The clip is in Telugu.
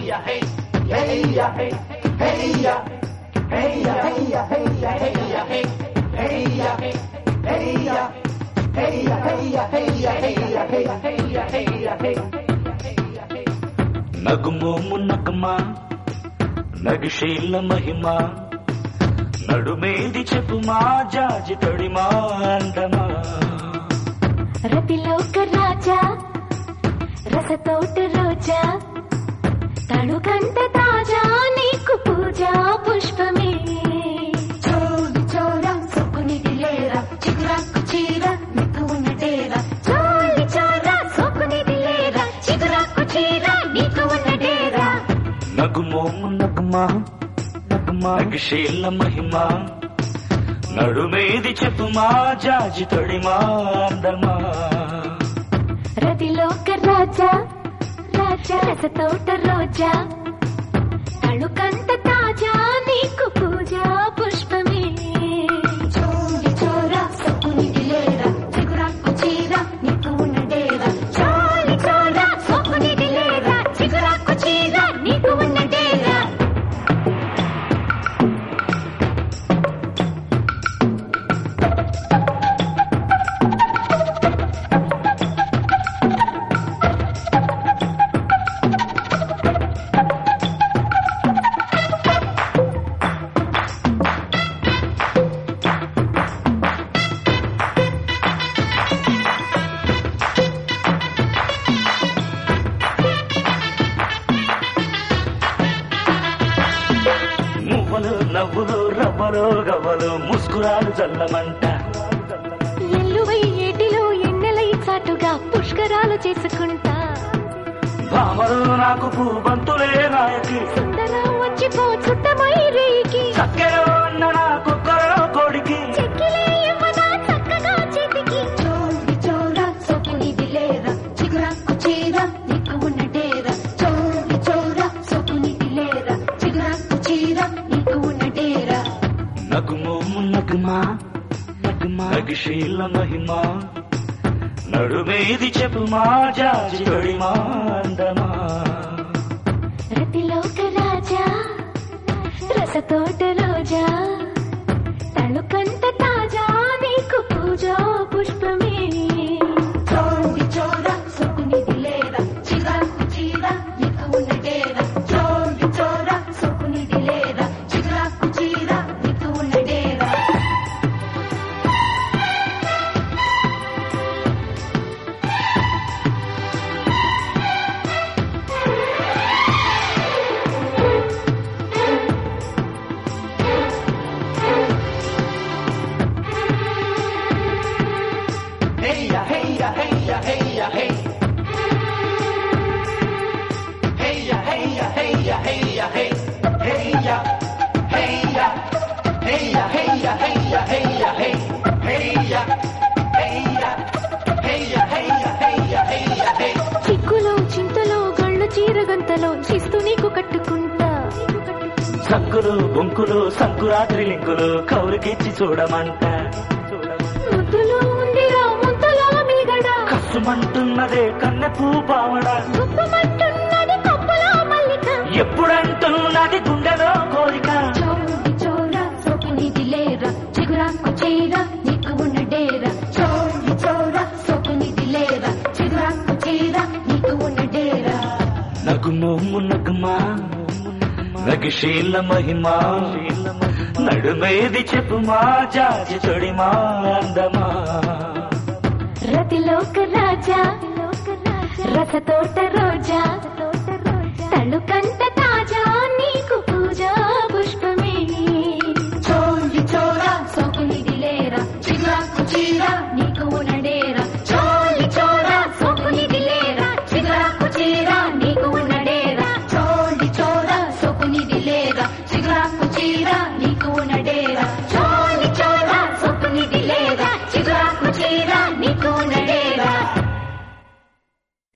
నగుమోము నగమా నగిశీల మహిమ నడుమేది చెప్పుమా జాజి తొడిమా అందమా రతిలోక రాజా రసతోట రోజా తణుకంట తాజా నీకు పూజా పుష్పమే చోలి చోర సొక్కునిది లేరా చిగురాకు చీర నీకు ఉన్న డేరా చోలి చోర సోకునిది లేరా చిగురాకు చీర నీకు ఉన్న డేరా నగుమోము నగమా నగమా నగిశీల మహిమ నడుమేది చెప్పుమా జాజి తొడిమా అందమా రతిలోక రాజా రాజా రసతోట రోజా తణుకంట తాజా నీకు పూజా పుష్పమే చోలి చోర సొక్కునిది లేరా చిగురాకు చీర నీకు ఉన్న డేరా చోలి చోర సోకునిది లేరా చిగురాకు చీర నీకు ఉన్న డేరా మువ్వలు నవ్వులు రవ్వలు గవ్వలు ముస్కురాలు చల్లమంట ఎల్లువై ఏటిలో ఎన్నెలై చాటుగా పుష్కరాలు చేసుకుంటా భామలు నాకు పూబంతులే నాయకి సుందరం వచ్చిపో చుట్టమై రేయికి చక్కెరో అన్న నా కుక్కరో కొడికి చెక్కిలే ఇవ్వనా చక్కగా చేతికి చోలి చోర సొక్కునిది లేరా చిగురాకు చీర నీకు ఉన్న డేరా చోలి చోర సొక్కునిది లేరా చిగురాకు చీర నీకు ఉన్న డేరా నగుమోము నగుమా నగుమా నగిశీల మహిమ నడుమేది చెప్పుమా జాజి తొడిమా అందమా రతిలోక రాజా రసతోట రోజా తణుకంట తాజా నీకు పూజా పుష్పమే చోలి చోర సొక్కునిది లేరా చిగురాకు చీర నీకు ఉన్న డేరా చోలి చోర సొక్కునిది లేరా చిగురాకు చీర నీకు ఉన్న డేరా చిక్కులో చింతలో గళ్ళు చీరగంతలో శిస్తు నీకు కట్టుకుంటా సంకులు బొంకులు సంకురాత్రి లింకులు కౌలుకిచ్చి చూడమంట ముద్దులో ఉందిరా ముద్దలా మీగడా కసుమంటున్నదే కన్నెపూ పావడ గుప్పమంటున్నది కప్పులో మల్లిక ఎప్పుడంటున్నది గుండెలో కోరిక చోలి చోర సొక్కునిది లేరా చిగురాకు చీర నీకు ఉన్న డేరా చోలి చోర సొక్కునిది లేరా చిగురాకు చీర నీకు ఉన్న డేరా నగుమోము నగుమా నగిశీల మహిమ నడుమేది చెప్పుమా జాజి తొడిమా అందమా రతిలోక రాజా రసతోట రోజా తణుకంట తాజా నీకు పూజా పుష్పమే చోలి చోర సొక్కునిది లేరా చిగురాకు చీర నీకు ఉన్న డేరా చోలి చోర సొక్కునిది లేరా చిగురాకు చీర నీకు ఉన్న డేరా చోలి చోర సొక్కునిది లేరా చిగురాకు చీర నీకు ఉన్న డేరా